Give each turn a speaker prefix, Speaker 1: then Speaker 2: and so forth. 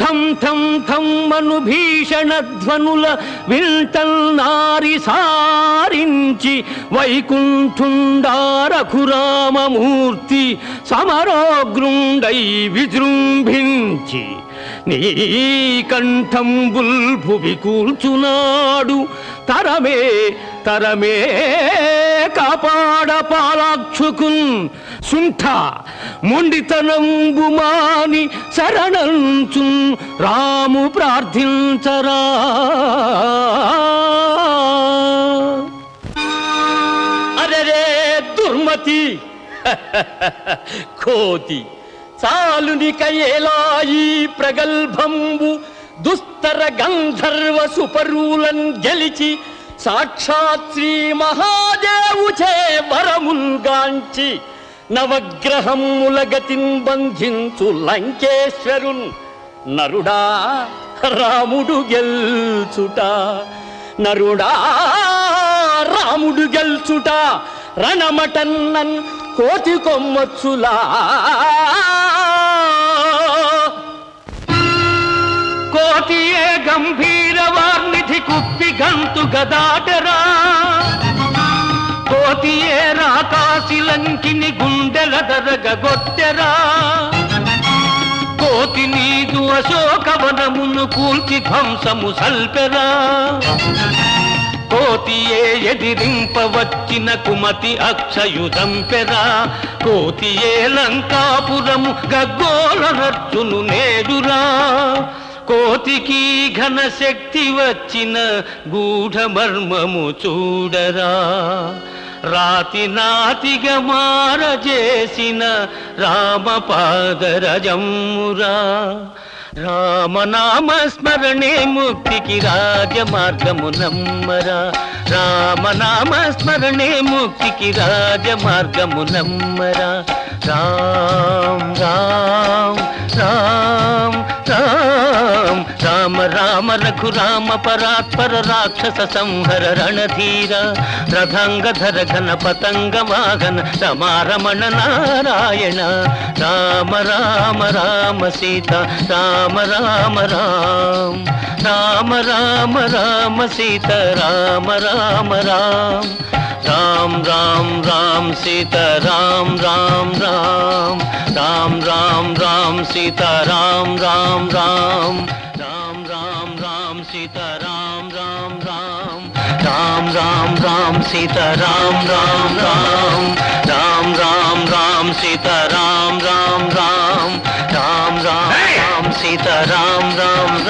Speaker 1: ఠం ఠం ఠం మను భీషణ ధ్వనుల వింటల్ నారి సారించి వైకుంఠుండా రఘురామమూర్తి సమరోగ్రుండై విజృంభించి నీ కంఠంబుల్ భువి కూల్చునాడు తరమే తరమే కాపాడ పాలాక్షుకున్ సుంఠ మొండితనంబు మాని శరణంచున్ రాము ప్రార్థించరా అరే దుర్మతి కోతి చాలునిక ఏలాయి ప్రగల్భంబు దుస్తర గంధర్వ సుపరులన్ గెలిచి సాక్షాత్ శ్రీ మహాదేవుచే వరముల్గాంచి నవగ్రహముల గతిన్ బంధించు లంకేశ్వరున్ నరుడా రాముడు గెల్చుట నరుడా రాముడు గెల్చుట రణమటన్నన్ కోతి కొమ్మచ్చులా కోటియే గంభీర వార్నిధి కుప్పి గంతు గదాటరా కోతియే రాకాసి లంకిని గుండెల దరగొట్టెరా కోతి నీదు అశోకవనమును కూల్చి ధ్వంసము సల్పెరా కోతియే ఎదిరింపవచ్చిన కుమతి అక్షయుధంపెరా కోతియే లంకాపురము గగ్గోల నర్చును నేడురా కోతికి ఘన శక్తి వచ్చిన గూఢ మర్మము చూడరా రాతి నాతిగా మారజేసిన రామపాదరజమ్మురా రామనామ స్మరణే ముక్తికి రాజ మార్గము నమ్మరా రామనామ స్మరణే ముక్తికి రాజ మార్గము నమ్మరా రామ్ రామ్ రామ్ రామ్ రామ రామ రఘురామ పరాత్పర రాక్షస సంహర రణధీర రథంగధర ఘన పతంగ వాహన రమారమణ నారాయణ రామ రామ రామ సీత రామ రామ రామ రామ రామ రామ సీత రామ రామ రామ రామ్ రామ్ రామ్ సీత రామ్ రామ్ రామ్ రామ్ రామ్ రామ్ సీత రామ్ రామ్ రామ్ రామ్ రామ్ రామ్ సీత రామ్ రామ్ రామ్ రామ్ రామ్ రామ్ సీత రామ్ రామ్ రామ్ రామ్ రామ్ రామ్ సీత రామ్ రామ్ రామ్ రామ్ రామ్ రామ్ సీత రామ్ రామ్